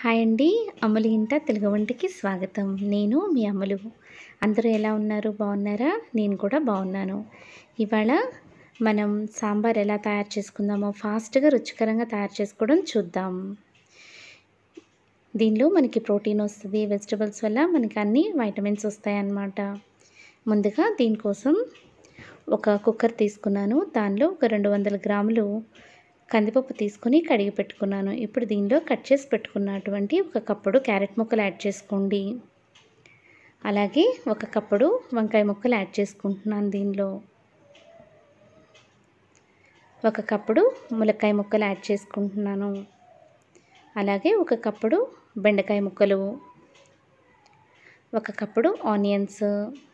hi అండి అమలు ఇంట తెలుగు వంటికి స్వాగతం నేను మీ అమలు అందరూ ఎలా ఉన్నారు బాగున్నారా నేను కూడా బాగున్నాను ఇవాళ మనం సాంబార్ ఎలా తయారు చేసుకుందామో ఫాస్ట్గా రుచికరంగా తయారు చేసుకోవడం చూద్దాం దీనిలో మనకి ప్రోటీన్ వస్తుంది వెజిటబుల్స్ వల్ల మనకి అన్ని వైటమిన్స్ వస్తాయి అన్నమాట ముందుగా దీనికోసం ఒక కుక్కర్ తీసుకున్నాను దానిలో ఒక రెండు వందల గ్రాములు కందిపప్పు తీసుకొని కడిగి పెట్టుకున్నాను ఇప్పుడు దీనిలో కట్ చేసి పెట్టుకున్నటువంటి ఒక కప్పుడు క్యారెట్ ముక్కలు యాడ్ చేసుకోండి అలాగే ఒక కప్పుడు వంకాయ ముక్కలు యాడ్ చేసుకుంటున్నాను దీనిలో ఒక కప్పుడు ములక్కాయ ముక్కలు యాడ్ చేసుకుంటున్నాను అలాగే ఒక కప్పుడు బెండకాయ ముక్కలు ఒక కప్పుడు ఆనియన్స్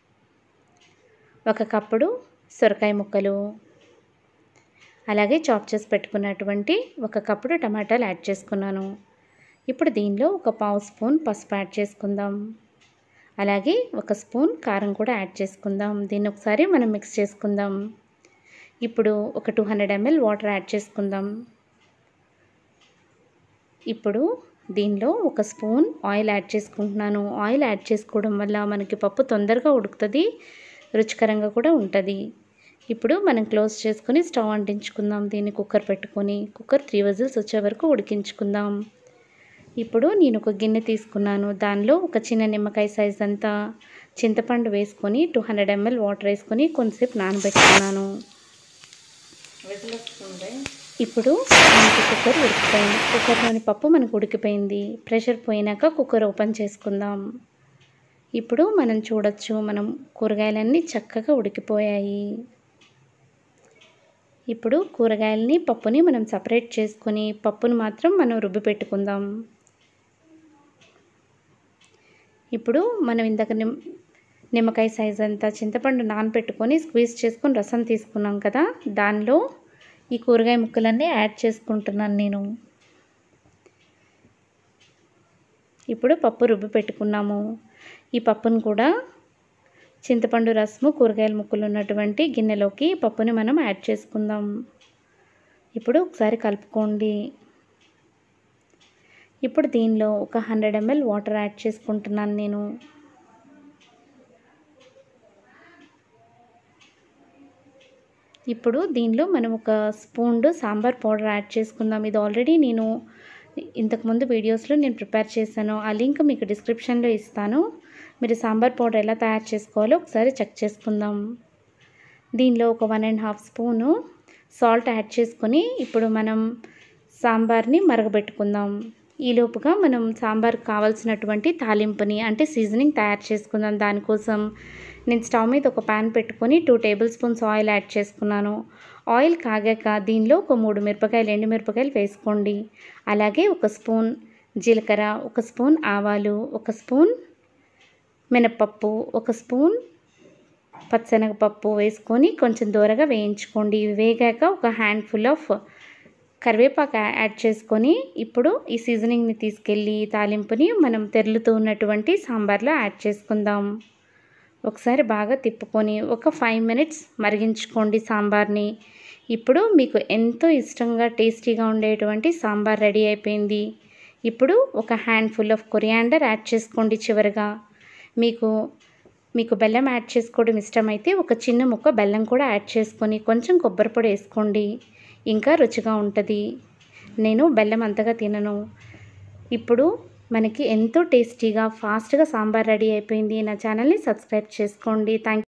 ఒక కప్పుడు సొరకాయ ముక్కలు అలాగే చాప్ చేసి పెట్టుకున్నటువంటి ఒక కప్పుడు టమాటాలు యాడ్ చేసుకున్నాను ఇప్పుడు దీనిలో ఒక పావు స్పూన్ పసుపు యాడ్ చేసుకుందాం అలాగే ఒక స్పూన్ కారం కూడా యాడ్ చేసుకుందాం దీన్ని ఒకసారి మనం మిక్స్ చేసుకుందాం ఇప్పుడు ఒక two hundred ML water add చేసుకుందాం ఇప్పుడు దీనిలో ఒక స్పూన్ ఆయిల్ యాడ్ చేసుకుంటున్నాను ఆయిల్ యాడ్ చేసుకోవడం వల్ల మనకి పప్పు తొందరగా ఉడుకుతుంది రుచికరంగా కూడా ఉంటుంది ఇప్పుడు మనం క్లోజ్ చేసుకుని స్టవ్ అంటించుకుందాం దీన్ని కుక్కర్ పెట్టుకొని కుక్కర్ త్రీ విజిల్స్ వచ్చే వరకు ఉడికించుకుందాం ఇప్పుడు నేను ఒక గిన్నె తీసుకున్నాను దానిలో ఒక చిన్న నిమ్మకాయ సైజ్ అంతా చింతపండు వేసుకొని టూ హండ్రెడ్ ఎంఎల్ వాటర్ వేసుకొని కొంతసేపు నానబెట్టుకున్నాను ఇప్పుడు మనకి కుక్కర్ ఉడికిపోయింది కుక్కర్లోని పప్పు మనకు ఉడికిపోయింది ప్రెషర్ పోయినాక కుక్కర్ ఓపెన్ చేసుకుందాం ఇప్పుడు మనం చూడొచ్చు మనం కూరగాయలన్నీ చక్కగా ఉడికిపోయాయి ఇప్పుడు కూరగాయలని పప్పుని మనం సపరేట్ చేసుకొని పప్పుని మాత్రం మనం రుబ్బి పెట్టుకుందాం ఇప్పుడు మనం ఇందాక నిమ్ నిమ్మకాయ సైజ్ అంతా చింతపండు నానబెట్టుకొని స్క్వీజ్ చేసుకొని రసం తీసుకున్నాం కదా దానిలో ఈ కూరగాయ ముక్కలన్నీ యాడ్ చేసుకుంటున్నాను నేను ఇప్పుడు పప్పు రుబ్బి పెట్టుకున్నాము ఈ పప్పును కూడా చింతపండు రసము కూరగాయల ముక్కలు ఉన్నటువంటి గిన్నెలోకి పప్పుని మనం యాడ్ చేసుకుందాం ఇప్పుడు ఒకసారి కలుపుకోండి ఇప్పుడు దీనిలో ఒక హండ్రెడ్ ఎంఎల్ వాటర్ యాడ్ చేసుకుంటున్నాను నేను ఇప్పుడు దీనిలో మనం ఒక స్పూన్ సాంబార్ పౌడర్ యాడ్ చేసుకుందాం ఇది ఆల్రెడీ నేను ఇంతకుముందు వీడియోస్లో నేను ప్రిపేర్ చేశాను ఆ లింక్ మీకు డిస్క్రిప్షన్లో ఇస్తాను మీరు సాంబార్ పౌడర్ ఎలా తయారు చేసుకోవాలో ఒకసారి చెక్ చేసుకుందాం దీనిలో ఒక one and half spoon salt add చేసుకొని ఇప్పుడు మనం సాంబార్ని మరగబెట్టుకుందాం ఈలోపుగా మనం సాంబార్ కావాల్సినటువంటి తాలింపుని అంటే సీజనింగ్ తయారు చేసుకుందాం దానికోసం నేను స్టవ్ మీద ఒక ప్యాన్ పెట్టుకొని two table spoons oil add చేసుకున్నాను ఆయిల్ కాగాక దీనిలో ఒక మూడు మిరపకాయలు ఎండు మిరపకాయలు వేసుకోండి అలాగే ఒక స్పూన్ జీలకర్ర ఒక స్పూన్ ఆవాలు ఒక స్పూన్ మినప్పప్పు ఒక స్పూన్ పచ్చనగపప్పు వేసుకొని కొంచెం దూరగా వేయించుకోండి ఇవి వేగాక ఒక హ్యాండ్ఫుల్ ఆఫ్ కరివేపాకు యాడ్ చేసుకొని ఇప్పుడు ఈ సీజనింగ్ని తీసుకెళ్ళి తాలింపుని మనం తెరులుతూ ఉన్నటువంటి సాంబార్లో యాడ్ చేసుకుందాం ఒకసారి బాగా తిప్పుకొని ఒక ఫైవ్ మినిట్స్ మరిగించుకోండి సాంబార్ని ఇప్పుడు మీకు ఎంతో ఇష్టంగా టేస్టీగా ఉండేటువంటి సాంబార్ రెడీ అయిపోయింది ఇప్పుడు ఒక హ్యాండ్ఫుల్ ఆఫ్ కొరియాండర్ యాడ్ చేసుకోండి చివరిగా మీకు మీకు బెల్లం యాడ్ చేసుకోవడం ఇష్టమైతే ఒక చిన్న ముక్క బెల్లం కూడా యాడ్ చేసుకొని కొంచెం కొబ్బరి పొడి వేసుకోండి ఇంకా రుచిగా ఉంటుంది నేను బెల్లం అంతగా తినను ఇప్పుడు మనకి ఎంతో టేస్టీగా ఫాస్ట్గా సాంబార్ రెడీ అయిపోయింది నా ఛానల్ని సబ్స్క్రైబ్ చేసుకోండి థ్యాంక్